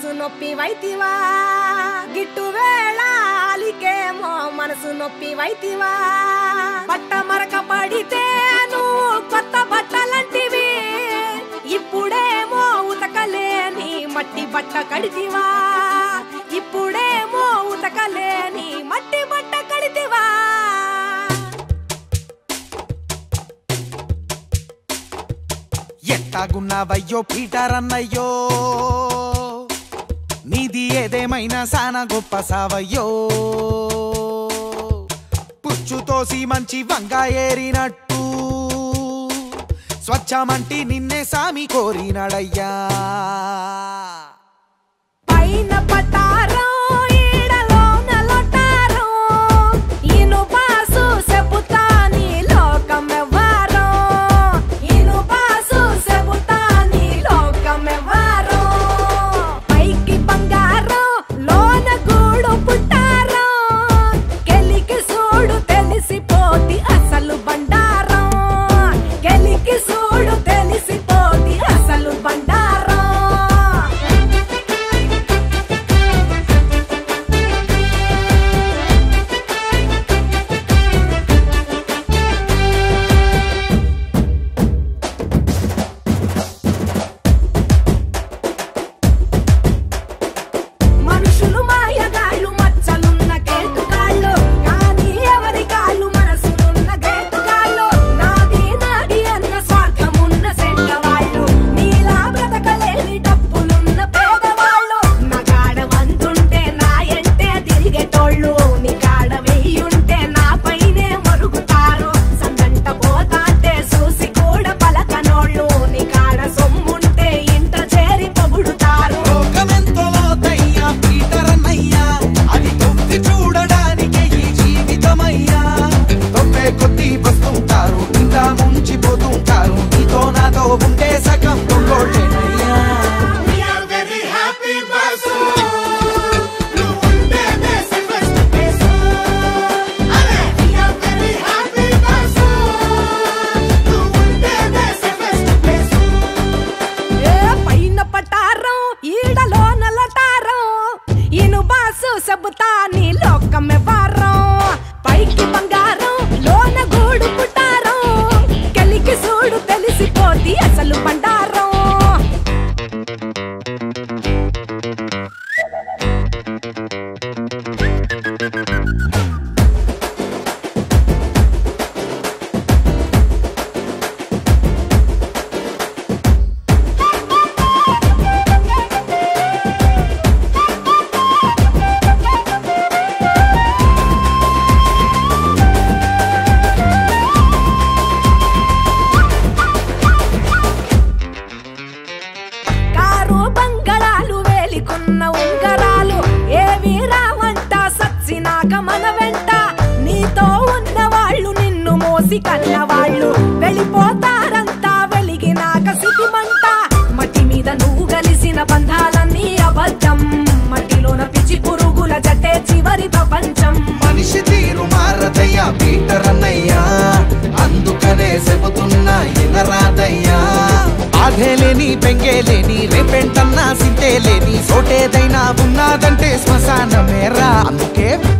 మనసు నొప్పి వైతివా గిట్టు వేళాలికేమో మనసు నొప్పి వైతివా బట్ట మరక పడితే నువ్వు కొత్త బట్టలంటివి ఇప్పుడేమో ఉతకలేని మట్టి బట్ట కడితివా ఇప్పుడేమో ఉతకలేని మట్టి బట్ట కడితివా ఎట్టాగున్నావయ్యో పీటర్ అన్నయ్యో నీది ఏదేమైనా సానా గొప్ప సావయ్యో పుచ్చుతోసి మంచి వంగ ఏరినట్టు స్వచ్ఛమంటి నిన్నే సామి కోరినాడయ్యా పైన పటారం ఈడలోన లొటారం ఇనుపాసు చెబుతా నీ లోకమెవ్వారం ఇనుపాసు చెబుతా నీ లోకమెవ్వారం పైకి బంగారం లోన గూడు పుట్టారం గెలికి సూడు తెలిసిపోతి అసలు బండారం గెలికి సూడు తెలిసిపోతి అసలు బండారం మనుషులు మాయగాళ్ళు మచ్చలున్న కేటుగాళ్ళు కానీ ఎవరి కాళ్ళు మనసులున్న గేటుగాళ్ళు నాది నాది అన్న స్వార్థమున్న సెంటవాళ్ళు నీలా బ్రతకలేని డబ్బులున్న పేదవాళ్ళు నా కాడ వంతుంటే నా ఎంటే తిరిగేటోళ్ళు నీ కాడ వెయ్యుంటే నా పైనే మరుగుతారు సందంట పోతాంటే చూసి కూడా పలకనోళ్ళు నీ కాడ సొమ్ముంటే ఇంట చేరి పొగుడుతారు లోకమెంతో లోతయ్యా పీటర్ అన్నయ్యా అది తొక్కి చూడడానికే ఈ జీవితమయ్యా తొమ్మే కొద్ది వస్తుంటారు ఇంకా ముంచిపోతుంటారు నీతో నాతో ఉంటే సగం తొంగోళ్ళేనయ్యా We are very happy, Basu. నువ్వు ఉంటేనే safest place. అరే, we are very happy, Basu. నువ్వు ఉంటేనే safest place. ఏ పైన పటారం ఈడలో నలటారం ఇను బాసు చెబుతా నీ లోకమే వారం పైకి బంగారం లోన గూడు పుట్టారం కలికి సూడు తెలిసిపోతి అసలు బండారం కారు బంగళాలు వేలికున్న ఉంగరాలు ఏవి రావంట సచ్చినాక మన వెంట నీతో ఉన్న వాళ్ళు నిన్ను మోసి కన్నవాళ్ళు వెళ్ళిపోతారంతా వెలిగినాక సిటిమంట మట్టి మీద నువ్వు కలిసిన బంధాలన్నీ అబద్ధం మట్టిలోన పిచ్చి పురుగుల జట్టే చివరి ప్రపంచం మనిషి తీరు మారదయ్యా పీటర్ అన్నయ్యా అందుకనే చెబుతున్నా ఎనరాదయ్యా ఆధేలేని పెంగేలేని రేపెంటన్నా సింతేలేని సోటేదైనా ఉన్నదంటే శ్మశానమేరా అందుకే